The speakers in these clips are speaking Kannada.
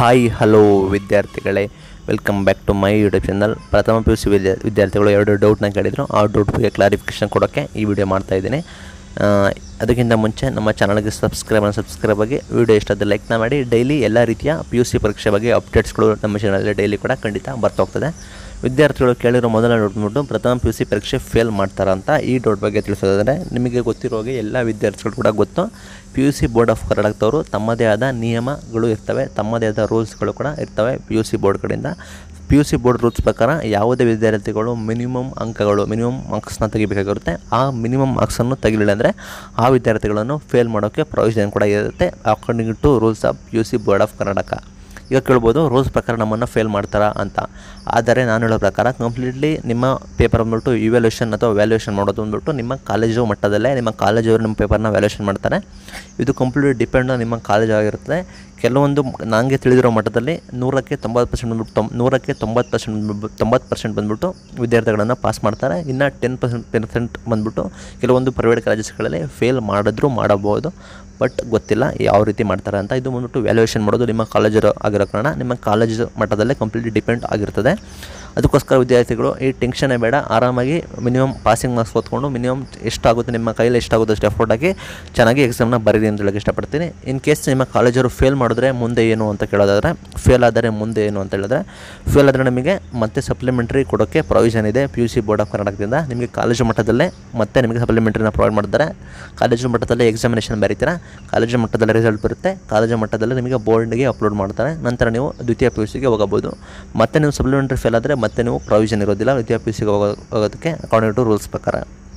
ಹಾಯ್ ಹಲೋ ವಿದ್ಯಾರ್ಥಿಗಳೇ welcome back to my YouTube channel ಪ್ರಥಮ ಪಿ ಯು ಸಿ ವಿದ್ಯಾ ವಿದ್ಯಾರ್ಥಿಗಳು ಎರಡು ಡೌಟ್ನ ಕೇಳಿದರು ಆ ಡೌಟ್ ಬಗ್ಗೆ ಕ್ಲಾರಿಫಿಕೇಷನ್ ಕೊಡೋಕ್ಕೆ ಈ ವಿಡಿಯೋ ಮಾಡ್ತಾ ಇದ್ದೀನಿ ಆ, ಅದಕ್ಕಿಂತ ಮುಂಚೆ ನಮ್ಮ ಚಾನಲ್ಗೆ ಸಬ್ಸ್ಕ್ರೈಬ್ ಸಬ್ಸ್ಕ್ರೈಬ್ ಆಗಿ ವಿಡಿಯೋ ಇಷ್ಟಾದ ಲೈಕ್ನ ಮಾಡಿ ಡೈಲಿ ಎಲ್ಲ ರೀತಿಯ ಪಿ ಯು ಸಿ ಪರೀಕ್ಷೆ ಬಗ್ಗೆ ಅಪ್ಡೇಟ್ಸ್ಗಳು ನಮ್ಮ ಚಾನಲಲ್ಲಿ ಡೈಲಿ ಕೂಡ ಖಂಡಿತ ಬರ್ತಾ ಹೋಗ್ತದೆ ವಿದ್ಯಾರ್ಥಿಗಳು ಕೇಳಿರೋ ಮೊದಲ ಡೌಟ್ ಬಂದ್ಬಿಟ್ಟು ಪ್ರಥಮ ಪಿ ಯು ಸಿ ಪರೀಕ್ಷೆ ಫೇಲ್ ಮಾಡ್ತಾರಾ ಅಂತ ಈ ಡೌಟ್ ಬಗ್ಗೆ ತಿಳಿಸೋದಾದರೆ ನಿಮಗೆ ಗೊತ್ತಿರೋ ಹಾಗೆ ಎಲ್ಲ ವಿದ್ಯಾರ್ಥಿಗಳು ಕೂಡ ಗೊತ್ತು P U C board of ಕರ್ನಾಟಕದವರು ತಮ್ಮದೇ ಆದ ನಿಯಮಗಳು ಇರ್ತವೆ ತಮ್ಮದೇ ಆದ ರೂಲ್ಸ್ಗಳು ಕೂಡ ಇರ್ತವೆ ಪಿ ಯು ಸಿ ಬೋರ್ಡ್ ಕಡೆಯಿಂದ P U C board rules ಪ್ರಕಾರ ಯಾವುದೇ ವಿದ್ಯಾರ್ಥಿಗಳು ಮಿನಿಮಮ್ ಅಂಕಗಳು ಮಿನಿಮಮ್ ಮಾರ್ಕ್ಸ್ನ ತೆಗಿಬೇಕಾಗಿರುತ್ತೆ ಆ ಮಿನಿಮಮ್ ಮಾರ್ಕ್ಸನ್ನು ತೆಗಿಲಿಲ್ಲ ಅಂದರೆ ಆ ವಿದ್ಯಾರ್ಥಿಗಳನ್ನು ಫೇಲ್ ಮಾಡೋಕ್ಕೆ ಪ್ರೊವಿಷನ್ ಕೂಡ ಇರುತ್ತೆ according to rules of P U C board of Karnataka ಈಗ ಕೇಳ್ಬೋದು ರೂಲ್ಸ್ ಪ್ರಕಾರ ನಮ್ಮನ್ನು ಫೇಲ್ ಮಾಡ್ತಾರಾ ಅಂತ ಆದರೆ ನಾನು ಹೇಳೋ ಪ್ರಕಾರ ಕಂಪ್ಲೀಟ್ಲಿ ನಿಮ್ಮ ಪೇಪರ್ ಬಂದ್ಬಿಟ್ಟು ಇವ್ಯಾಲ್ಯೂಷನ್ ಅಥವಾ ವ್ಯಾಲ್ಯೂಷನ್ ಮಾಡೋದು ಬಂದ್ಬಿಟ್ಟು ನಿಮ್ಮ ಕಾಲೇಜು ಮಟ್ಟದಲ್ಲೇ ನಿಮ್ಮ ಕಾಲೇಜವರು ನಿಮ್ಮ ಪೇಪರ್ನ ವ್ಯಾಲ್ಯೂಷನ್ ಮಾಡ್ತಾರೆ ಇದು ಕಂಪ್ಲೀಟ್ ಡಿಪೆಂಡ್ ನಿಮ್ಮ ಕಾಲೇಜ್ ಆಗಿರ್ತದೆ ಕೆಲವೊಂದು ನನಗೆ ತಿಳಿದಿರೋ ಮಟ್ಟದಲ್ಲಿ ನೂರಕ್ಕೆ ತೊಂಬತ್ತು ಪರ್ಸೆಂಟ್ ಬಂದ್ಬಿಟ್ಟು ತೊಂಬ ನೂರಕ್ಕೆ ತೊಂಬತ್ತು ಪರ್ಸೆಂಟ್ ಬಂದ್ಬಿಟ್ಟು ತೊಂಬತ್ತು ಪರ್ಸೆಂಟ್ ಬಂದ್ಬಿಟ್ಟು ವಿದ್ಯಾರ್ಥಿಗಳನ್ನು ಪಾಸ್ ಮಾಡ್ತಾರೆ ಇನ್ನು ಟೆನ್ ಪರ್ಸೆಂಟ್ ಪರ್ಸೆಂಟ್ ಬಂದ್ಬಿಟ್ಟು ಕೆಲವೊಂದು ಪ್ರೈವೇಟ್ ಕಾಲೇಜಸ್ಗಳಲ್ಲಿ ಫೇಲ್ ಮಾಡಿದ್ರು ಮಾಡಬಹುದು ಬಟ್ ಗೊತ್ತಿಲ್ಲ ಯಾವ ರೀತಿ ಮಾಡ್ತಾರೆ ಅಂತ ಇದು ಬಂದ್ಬಿಟ್ಟು ವ್ಯಾಲ್ಯೂಯೇಷನ್ ಮಾಡೋದು ನಿಮ್ಮ ಕಾಲೇಜರು ಆಗಿರೋ ಕಾರಣ ನಿಮ್ಮ ಕಾಲೇಜ್ ಮಟ್ಟದಲ್ಲೇ ಕಂಪ್ಲೀಟ್ಲಿ ಡಿಪೆಂಡ್ ಆಗಿರ್ತದೆ ಅದಕ್ಕೋಸ್ಕರ ವಿದ್ಯಾರ್ಥಿಗಳು ಈ ಟೆನ್ಷನ್ನೇ ಬೇಡ ಆರಾಮಾಗಿ ಮಿನಿಮಮ್ ಪಾಸಿಂಗ್ ಮಾರ್ಕ್ಸ್ ಓದ್ಕೊಂಡು ಮಿನಿಮಮ್ ಎಷ್ಟಾಗುತ್ತೆ ನಿಮ್ಮ ಕೈಯಲ್ಲಿ ಎಷ್ಟಾಗುತ್ತೆ ಅಷ್ಟು ಎಫೋರ್ಟ್ ಹಾಕಿ ಚೆನ್ನಾಗಿ ಎಕ್ಸಾಮ್ನ ಬರೀರಿ ಅಂತ ಹೇಳಕ್ಕೆ ಇಷ್ಟಪಡ್ತೀನಿ ಇನ್ ಕೇಸ್ ನಿಮ್ಮ ಕಾಲೇಜರು ಫೇಲ್ ಮಾಡಿದ್ರೆ ಮುಂದೆ ಏನು ಅಂತ ಕೇಳೋದಾದರೆ ಫೇಲ್ ಆದರೆ ಮುಂದೆ ಏನು ಅಂತ ಹೇಳಿದ್ರೆ ಫೇಲ್ ಆದರೆ ನಮಗೆ ಮತ್ತೆ ಸಪ್ಲಿಮೆಂಟ್ರಿ ಕೊಡೋಕ್ಕೆ ಪ್ರೊವಿಷನ್ ಇದೆ P U C board of ಕರ್ನಾಟಕದಿಂದ ನಿಮಗೆ ಕಾಲೇಜು ಮಟ್ಟದಲ್ಲೇ ಮತ್ತೆ ನಿಮಗೆ ಸಪ್ಲಿಮೆಂಟ್ರಿನ ಪ್ರೊವೈಡ್ ಮಾಡ್ತಾರೆ ಕಾಲೇಜು ಮಟ್ಟದಲ್ಲೇ ಎಕ್ಸಾಮಿನೇಷನ್ ಬರೀತೀರಾ ಕಾಲೇಜು ಮಟ್ಟದಲ್ಲಿ ರಿಸಲ್ಟ್ ಬರುತ್ತೆ ಕಾಲೇಜು ಮಟ್ಟದಲ್ಲಿ ನಿಮಗೆ ಬೋರ್ಡ್ಗೆ ಅಪ್ಲೋಡ್ ಮಾಡ್ತಾರೆ ನಂತರ ನೀವು ದ್ವಿತೀಯ ಪಿ ಯು ಸಿಗೆ ಹೋಗಬಹುದು ಮತ್ತೆ ನೀವು ಸಪ್ಲಿಮೆಂಟ್ರಿ ಫೇಲ್ ಆದರೆ ಮತ್ತೆ ನೀವು ಪ್ರೊವಿಷನ್ ಇರೋದಿಲ್ಲ ದ್ವಿತೀಯ ಪಿ ಯು ಸಿಗೆ ಹೋಗೋ ಹೋಗೋದಕ್ಕೆ ಅಕಾರ್ಡಿಂಗ್ ಟು ರೂಲ್ಸ್ ಪ್ರಕಾರ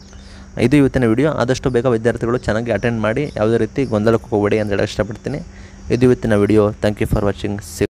ಇದು ಇವತ್ತಿನ ವಿಡಿಯೋ ಆದಷ್ಟು ಬೇಗ ವಿದ್ಯಾರ್ಥಿಗಳು ಚೆನ್ನಾಗಿ ಅಟೆಂಡ್ ಮಾಡಿ ಯಾವುದೇ ರೀತಿ ಗೊಂದಲಕ್ಕೆ ಹೋಗಬೇಡಿ ಅಂತ ಹೇಳಕ್ಕೆ ಇಷ್ಟಪಡ್ತೀನಿ ಇದು ಇವತ್ತಿನ video thank you for watching C